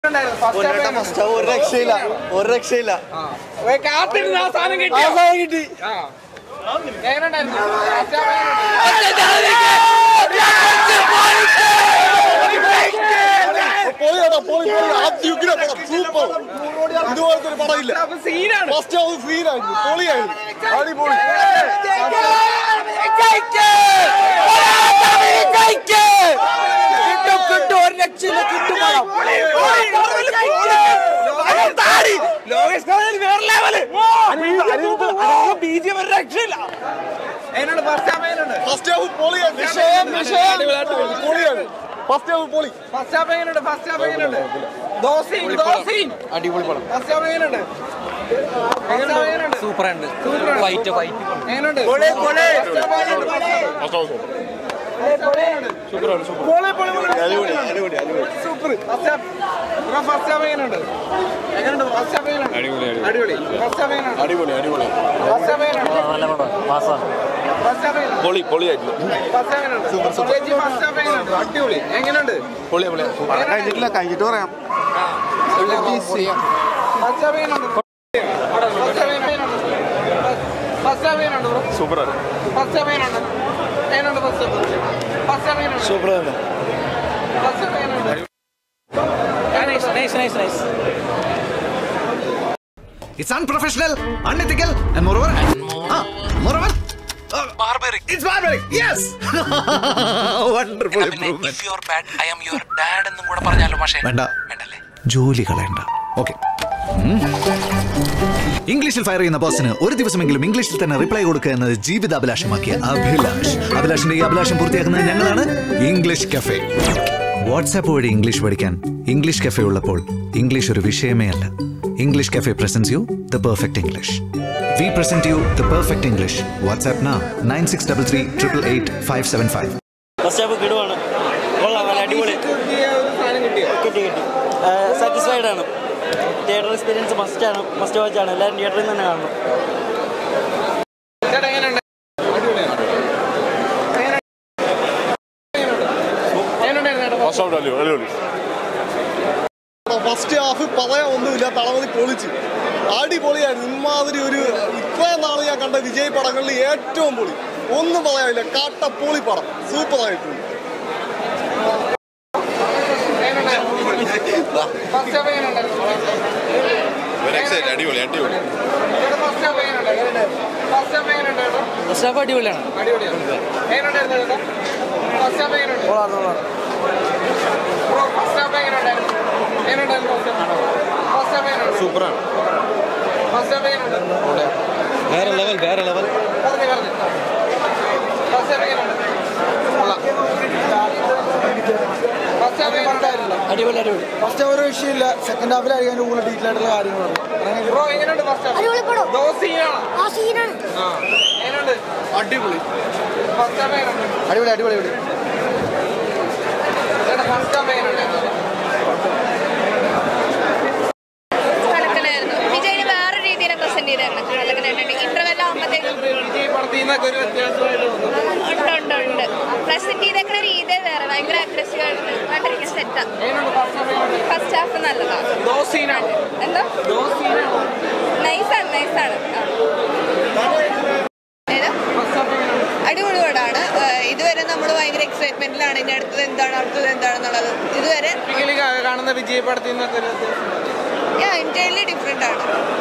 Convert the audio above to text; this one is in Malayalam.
ഫസ്റ്റ് ഒരു രക്ഷയില്ല ഒരു രക്ഷയില്ല കാത്തിരുന്ന ആ സാധനം കിട്ടി അവസാനം കിട്ടി ആ. എങ്ങനെയുണ്ടായിരുന്നു? First half എങ്ങനെയുണ്ട്? പൊളിയാടാ പൊളി പൊളി അത്യുഗ്ര പടം സൂപ്പർ ഇതുപോലത്തെ ഒരു പടമില്ല അപ്പൊ scene ആണ്. ഫസ്റ്റ് ഹാഫ് സീനായിരുന്നു പൊളിയായിരുന്നു അടിപൊളി ലോകേഷ് കനകരാജ് വേറെ ലെവല്. BGM ഒരു രക്ഷയില്ല. എങ്ങനെയുണ്ട്? First half എങ്ങനെയുണ്ട്? ഫസ്റ്റ് ഹാഫ് പൊളിയായിരുന്നു വിഷയം വിഷയം പൊളിയാണ് ഫസ്റ്റ് ഹാഫ് പൊളി First half എങ്ങനെയുണ്ട്? First half എങ്ങനെയുണ്ട്? ദോശയും, ദോശയും. അടിപൊളി പടം First half എങ്ങനെയുണ്ട്? First half എങ്ങനെയുണ്ട്? സൂപ്പറുണ്ട് Super ആണ്. ഫൈറ്റ് ഫൈറ്റ് എങ്ങനെയുണ്ട്? First half എങ്ങനെയുണ്ട്? First half എങ്ങനെയുണ്ട്? പൊളി, പൊളി, പൊളി. അടിപൊളി അടിപൊളി അടിപൊളി super first half bro first half എങ്ങനെയുണ്ട് എങ്ങനെയുണ്ട് ഫസ്റ്റ് ഹാഫ് എങ്ങനെയുണ്ട് അടിപൊളി ഫസ്റ്റ് ഹാഫ് എങ്ങനെയുണ്ട് അടിപൊളി അടിപൊളി ഫസ്റ്റ് ഹാഫ് എങ്ങനെയുണ്ട് നല്ല പടം മാസാണ് ഫസ്റ്റ് ഹാഫ് എങ്ങനെയുണ്ട് പൊളി പൊളിയായിരുന്നു ഫസ്റ്റ് ഹാഫ് എങ്ങനെയുണ്ട് ചേച്ചി ഫസ്റ്റ് ഹാഫ് എങ്ങനെയുണ്ട് അടിപൊളി എങ്ങനെയുണ്ട് പൊളി പൊളി കഴിഞ്ഞിട്ടില്ല കഴിഞ്ഞിട്ട് പറയാം ഫസ്റ്റ് ഹാഫ് എങ്ങനെയുണ്ട് ഫസ്റ്റ് ഹാഫ് എങ്ങനെയുണ്ട് ഫസ്റ്റ് ഹാഫ് എങ്ങനെയുണ്ട് ബ്രോ സൂപ്പർ ഫസ്റ്റ് ഹാഫ് എങ്ങനെയുണ്ട് എങ്ങനെയുണ്ട് ഫസ്റ്റ് ഹാഫ് ഫസ്റ്റ് ഹാഫ് എങ്ങനെയുണ്ട് സൂപ്പർ തന്നെ ഫസ്റ്റ് ഹാഫ് എങ്ങനെയുണ്ട് nice nice nice It's unprofessional, unethical, and moreover, ah, moreover, uh, barbaric. It's barbaric. Yes. Wonderful improvement. If your bad I am your dad എന്നും കൂടെ പറഞ്ഞാലോ പക്ഷേ വേണ്ട വേണ്ടല്ലേ ജോലി കളയണ്ട ഓക്കെ ഇംഗ്ലീഷിൽ ഫയർ ചെയ്യുന്ന ബോസിന് ഒരു ദിവസമെങ്കിലും ഇംഗ്ലീഷിൽ തന്നെ റിപ്ലൈ കൊടുക്കുക എന്നത് ജീവിതാഭിലാഷമാക്കിയ അഭിലാഷ് അഭിലാഷിന്റെ ഈ അഭിലാഷം പൂർത്തിയാക്കുന്നത് ഞങ്ങളാണ് ഇംഗ്ലീഷ് കഫേ വാട്സാപ്പ് വഴി ഇംഗ്ലീഷ് പഠിക്കാൻ ഇംഗ്ലീഷ് കഫേ ഉള്ളപ്പോൾ ഇംഗ്ലീഷ് ഒരു വിഷയമേ അല്ല English cafe presents you the perfect English we present you the perfect English WhatsApp നാ nine six double three triple eight five seven five first half കിടുവാണ് കൊള്ളാം നല്ല അടിപൊളി കിട്ടിയ ഒരു സാധനം കിട്ടിയോ കിട്ടി കിട്ടി സാറ്റിസ്ഫൈഡ് ആണ് തിയേറ്റർ എക്സ്പീരിയൻസ് മസ്റ്റ് ആണ് മസ്റ്റ് വാച്ച് ആണ് എല്ലാവരും തിയേറ്ററിൽ നിന്ന് തന്നെ കാണണം ചേട്ടാ എങ്ങനെയുണ്ട് അടിപൊളിയാണ് ഫസ്റ്റ് ഹാഫ് പറയാൻ ഒന്നുമില്ല തളമതി പൊളിച്ച് അടിപൊളിയായിരുന്നു ഇമാതിരി ഒരു ഇത്രയും നാൾ ഞാൻ കണ്ട വിജയ് പടങ്ങളിൽ ഏറ്റവും പൊളി ഒന്നും പറയാനില്ല കാട്ട പൊളി പടം സൂപ്പറായിട്ടുണ്ട് ഫസ്റ്റ് ഹാഫ് എങ്ങനെയുണ്ട് അടിപൊളി അടിപൊളി ഫസ്റ്റ് ഹാഫ് എങ്ങനെയുണ്ട് ഫസ്റ്റ് ഹാഫ് എങ്ങനെയുണ്ട് ചേട്ടാ ഫസ്റ്റ് ഹാഫ് അടിപൊളിയാണ് അടിപൊളിയാണ് എങ്ങനെയുണ്ടായിരുന്നു ചേട്ടാ ഫസ്റ്റ് ഹാഫ് എങ്ങനെയുണ്ട് ബ്രോ ഫസ്റ്റ് ഹാഫ് എങ്ങനെയുണ്ടായിരുന്നു എങ്ങനെയുണ്ടായിരുന്നു ഫസ്റ്റ് ഹാഫ് എങ്ങനെയുണ്ട് സൂപ്പറാണ് ഫസ്റ്റ് ഹാഫ് എങ്ങനെയുണ്ട് വേറെ ലെവൽ വേറെ ലെവൽ പറഞ്ഞു പറഞ്ഞു ഫസ്റ്റ് ഹാഫ് എങ്ങനെയുണ്ട് കൊള്ളാം ഫസ്റ്റ് ഹാഫ് എങ്ങനെയുണ്ടായിരുന്നു അടിപൊളി അടിപൊളി ഫസ്റ്റ് ഒരു വിഷയമില്ല സെക്കൻഡ് ഹാഫിലായിരിക്കും അതിന്റെ കൂടുതൽ ഡീറ്റെയിൽ ആയിട്ടുള്ള കാര്യങ്ങളുണ്ട് ബ്രോ എങ്ങനെയുണ്ട് ഫസ്റ്റ് ഹാഫ് അടിപൊളി പടം. ദോസിയാണ് ആ സീനാണ് ആ എങ്ങനെയുണ്ട് അടിപൊളി ഫസ്റ്റ് ഹാഫ് എങ്ങനെയുണ്ട് അടിപൊളി അടിപൊളി അടിപൊളി ചേട്ടാ ഫസ്റ്റ് ഹാഫ് എങ്ങനെയുണ്ടായിരുന്നു കണക്കനായിരുന്നു വിജയിന് വേറെ രീതിയിൽ പ്രസന്റ് ചെയ്തായിരുന്നു കണക്കനായിട്ടുണ്ട് ഇന്റർവെൽ ആകുമ്പോഴത്തേക്കും ഈ പടത്തിൽ നിന്നൊക്കെ ഒരു വ്യത്യാസമായിട്ട് തോന്നുന്നു ഉണ്ട് ഉണ്ട് ഉണ്ട് പ്രസന്റ് ചെയ്തേക്കുന്ന രീതി വേറെ ഭയങ്കര അഗ്രസീവ് ആയിട്ട് കണ്ടിരിക്കാൻ സെറ്റാ എങ്ങനെയുണ്ട് ഫസ്റ്റ് ഹാഫ് എങ്ങനെയുണ്ട് ഫസ്റ്റ് ഹാഫ് നല്ലതാണ് ദോസീനാണ് എന്താ ദോസീനാണ് നൈസാണ് നൈസാണ് ഏതാ ഫസ്റ്റ് ഹാഫ് എങ്ങനെയുണ്ട് അടിപൊളി പടമാണ് ഏഹ് ഇതുവരെ നമ്മൾ ഭയങ്കര എക്സൈറ്റ്മെന്റിലാണ് ഇനി അടുത്തത് എന്താണ് അടുത്തത് എന്താണെന്നുള്ളത് ഇതുവരെ ടിപ്പിക്കലി കാണുന്ന വിജയ് പടത്തിൽ നിന്നൊക്കെ ഒരു വ്യത്യാസം എൻറ്റയർലി ഡിഫറെൻ്റ് ആണ്